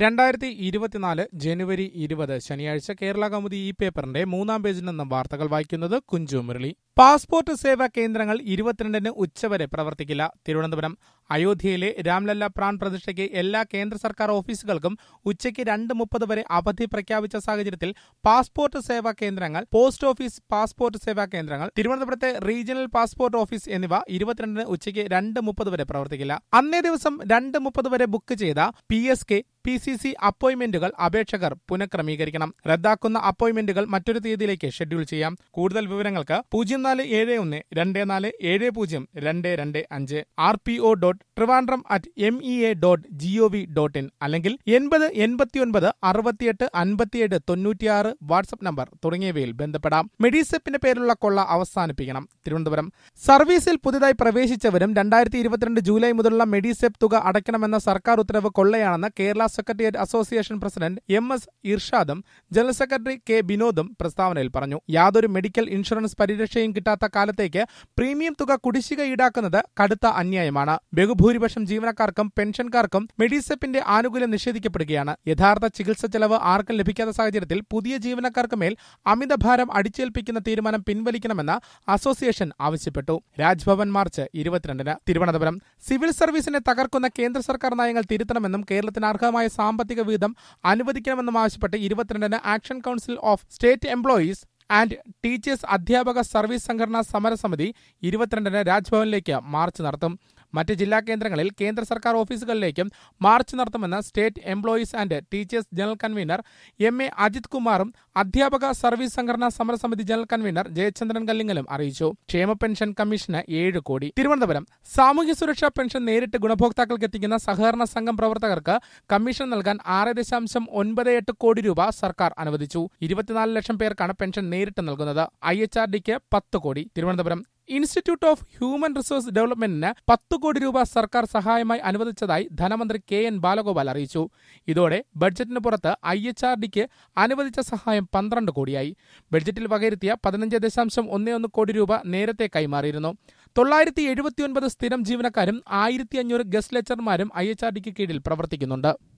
രണ്ടായിരത്തി ഇരുപത്തിനാല് ജനുവരി ഇരുപത് ശനിയാഴ്ച കേരള കൗമുദി ഈ പേപ്പറിന്റെ മൂന്നാം പേജിൽ നിന്നും വാർത്തകൾ വായിക്കുന്നത് കുഞ്ചു മുരളി പാസ്പോർട്ട് സേവാ കേന്ദ്രങ്ങൾ ഇരുപത്തിരണ്ടിന് ഉച്ചവരെ പ്രവർത്തിക്കില്ല തിരുവനന്തപുരം അയോധ്യയിലെ രാംലല്ല പ്രാൺ പ്രതിഷ്ഠയ്ക്ക് എല്ലാ കേന്ദ്ര സർക്കാർ ഓഫീസുകൾക്കും ഉച്ചയ്ക്ക് രണ്ട് മുപ്പത് വരെ അവധി പ്രഖ്യാപിച്ച സാഹചര്യത്തിൽ പാസ്പോർട്ട് സേവാ കേന്ദ്രങ്ങൾ പോസ്റ്റ് ഓഫീസ് പാസ്പോർട്ട് സേവാ കേന്ദ്രങ്ങൾ തിരുവനന്തപുരത്തെ റീജിയണൽ പാസ്പോർട്ട് ഓഫീസ് എന്നിവ ഇരുപത്തിരണ്ടിന് ഉച്ചയ്ക്ക് രണ്ട് മുപ്പത് വരെ പ്രവർത്തിക്കില്ല അന്നേ ദിവസം രണ്ട് മുപ്പത് വരെ ബുക്ക് ചെയ്ത P S K P C C അപ്പോയിന്റ്മെന്റുകൾ അപേക്ഷകർ പുനഃക്രമീകരിക്കണം റദ്ദാക്കുന്ന അപ്പോയിന്റ്മെന്റുകൾ മറ്റൊരു തീയതിയിലേക്ക് ഷെഡ്യൂൾ ചെയ്യാം കൂടുതൽ വിവരങ്ങൾക്ക് പൂജ്യം നാല് ഏഴ് ഒന്ന് രണ്ട് നാല് ഏഴ് പൂജ്യം രണ്ട് രണ്ട് അഞ്ച് R P O dot Trivandrum at M E A dot G O V dot in അല്ലെങ്കിൽ എൺപത് എൺപത്തിയൊൻപത് അറുപത്തിയെട്ട് അൻപത്തിയേഴ് തൊണ്ണൂറ്റിയാറ് വാട്സ്ആപ്പ് നമ്പർ തുടങ്ങിയവയിൽ ബന്ധപ്പെടാം മെഡിസെപ്പിന്റെ പേരിലുള്ള കൊള്ള അവസാനിപ്പിക്കണം തിരുവനന്തപുരം സർവീസിൽ പുതുതായി പ്രവേശിച്ചവരും രണ്ടായിരത്തി ഇരുപത്തിരണ്ട് ജൂലൈ മുതലുള്ള മെഡിസെപ്പ് തുക അടയ്ക്കണമെന്ന സർക്കാർ ഉത്തരവ് കൊള്ളയാണെന്ന് Kerala secretariat association president M S ഇർഷാദും ജനറൽ സെക്രട്ടറി കെ ബിനോദും പ്രസ്താവനയിൽ പറഞ്ഞു യാതൊരു മെഡിക്കൽ ഇൻഷുറൻസ് പരിരക്ഷയും കിട്ടാത്ത കാലത്തേക്ക് പ്രീമിയം തുക കുടിശ്ശിക ഈടാക്കുന്നത് കടുത്ത അന്യായമാണ് ബഹുഭൂരിപക്ഷം ജീവനക്കാർക്കും പെൻഷൻകാർക്കും മെഡിസെപ്പിന്റെ ആനുകൂല്യം നിഷേധിക്കപ്പെടുകയാണ് യഥാർത്ഥ ചികിത്സ ചെലവ് ആർക്കും ലഭിക്കാത്ത സാഹചര്യത്തിൽ പുതിയ ജീവനക്കാർക്ക് മേൽ അമിതഭാരം അടിച്ചേൽപ്പിക്കുന്ന തീരുമാനം പിൻവലിക്കണമെന്ന് അസോസിയേഷൻ ആവശ്യപ്പെട്ടു രാജ്ഭവൻ മാർച്ച് ഇരുപത്തിരണ്ടിന് തിരുവനന്തപുരം സിവിൽ സർവീസിനെ തകർക്കുന്ന കേന്ദ്ര സർക്കാർ നയങ്ങൾ തിരുത്തണമെന്നും കേരളത്തിന് അർഹമായ സാമ്പത്തിക വിഹിതം അനുവദിക്കണമെന്നും ആവശ്യപ്പെട്ട് ഇരുപത്തിരണ്ടിന് action council of state employees and teachers അധ്യാപക സർവീസ് സംഘടനാ സമരസമിതി ഇരുപത്തിരണ്ടിന് രാജ്ഭവനിലേക്ക് മാർച്ച് നടത്തും മറ്റ് ജില്ലാ കേന്ദ്രങ്ങളിൽ കേന്ദ്ര സർക്കാർ ഓഫീസുകളിലേക്കും മാർച്ച് നടത്തുമെന്ന് state employees and teachers general convener M A Ajith കുമാറും അധ്യാപക സർവീസ് സംഘടനാ സമരസമിതി ജനറൽ കൺവീനർ ജയചന്ദ്രൻ കല്ലിങ്ങലും അറിയിച്ചു ക്ഷേമ പെൻഷൻ കമ്മീഷന് ഏഴ് കോടി തിരുവനന്തപുരം സാമൂഹ്യ സുരക്ഷാ പെൻഷൻ നേരിട്ട് ഗുണഭോക്താക്കൾക്ക് എത്തിക്കുന്ന സഹകരണ സംഘം പ്രവർത്തകർക്ക് കമ്മീഷൻ നൽകാൻ ആറ് ദശാംശം ഒൻപത് എട്ട് കോടി രൂപ സർക്കാർ അനുവദിച്ചു ഇരുപത്തിനാല് ലക്ഷം പേർക്കാണ് പെൻഷൻ നേരിട്ട് നൽകുന്നത് ഐ എച്ച് ആർ ഡിക്ക് പത്ത് crore Thiruvananthapuram institute of human resource ഡെവലപ്മെന്റിന് പത്ത് കോടി രൂപ സർക്കാർ സഹായമായി അനുവദിച്ചതായി ധനമന്ത്രി കെ എൻ ബാലഗോപാൽ അറിയിച്ചു ഇതോടെ ബഡ്ജറ്റിന് പുറത്ത് ഐ എച്ച് ആർ ഡിക്ക് അനുവദിച്ച സഹായം പന്ത്രണ്ട് കോടിയായി ബഡ്ജറ്റിൽ വകയിരുത്തിയ പതിനഞ്ച് ദശാംശം ഒന്ന് ഒന്ന് കോടി രൂപ നേരത്തെ കൈമാറിയിരുന്നു തൊള്ളായിരത്തി എഴുപത്തിയൊൻപത് സ്ഥിരം ജീവനക്കാരും ആയിരത്തി അഞ്ഞൂറ് ഗസ്റ്റ് ലെക്ചർമാരും ഐ എച്ച് ആർ ഡിക്ക് കീഴിൽ പ്രവർത്തിക്കുന്നുണ്ട്